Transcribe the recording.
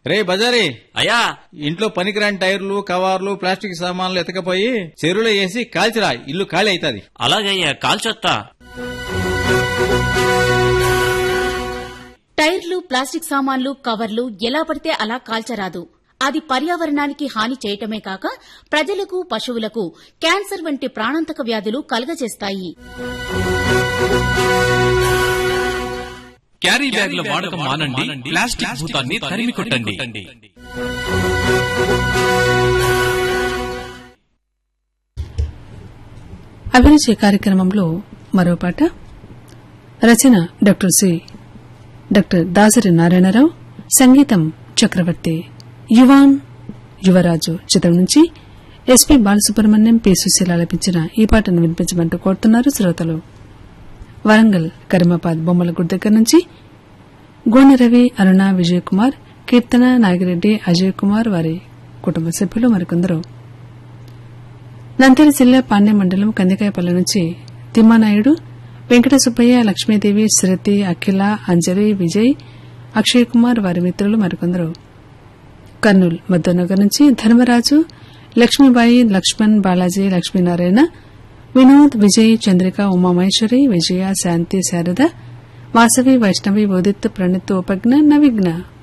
రే బజారీ అయ్యా ఇంట్లో పనికిరాని టైర్లు కవర్లు ప్లాస్టిక్ సామాన్లు ఎతకపోయి చెరువులో వేసి కాల్చిరా ఇల్లు ఖాళీ అవుతుంది అలాగయ్యా కాల్చొత్తా టైర్లు ప్లాస్టిక్ సామాన్లు కవర్లు ఎలా పడితే అలా కాల్చరాదు అది పర్యావరణానికి హాని చేయటమే కాక ప్రజలకు పశువులకు క్యాన్సర్ వంటి ప్రాణాంతక వ్యాధులు కలుగజేస్తాయి క్యారీ బ్యాగుల వాడకం మానండి ప్లాస్టిక్ భూతాన్ని తరిమి కొట్టండి అభిరుచి కార్యక్రమంలో మరో పాట రచన doctor C doctor Dasari Narayanarao సంగీతం చక్రవర్తి యువాన్ యువరాజు చిత్రం నుంచి ఎస్పీ బాలసుబ్రహ్మణ్యం పి సుశీల ఆలపించిన ఈ పాటను వినిపించమంటూ కోరుతున్నారు శ్రోతలు వరంగల్ కరిమాబాద్ బొమ్మలగూడ దగ్గర నుంచి గోనె రవి అరుణ విజయ్ కుమార్ కీర్తన నాగిరెడ్డి అజయ్ కుమార్ వారి కుటుంబ సభ్యులు మరికొందరు నంద్యాల జిల్లా పాండ్య మండలం కందికాయపల్లి నుంచి తిమ్మానాయుడు వెంకట సుబ్బయ్య లక్ష్మీదేవి శృతి అఖిల అంజలి విజయ్ అక్షయ్ కుమార్ వారి మిత్రులు మరికొందరు కర్నూలు మద్దనగర్ నుంచి ధర్మరాజు లక్ష్మీబాయి లక్ష్మణ్ బాలాజీ లక్ష్మీనారాయణ వినోద్ విజయ్ చంద్రిక ఉమామహేశ్వరి విజయ శాంతి శారద వాసవి వైష్ణవి ఉదిత్ ప్రణిత్ ఉపజ్ఞ నవిఘ్న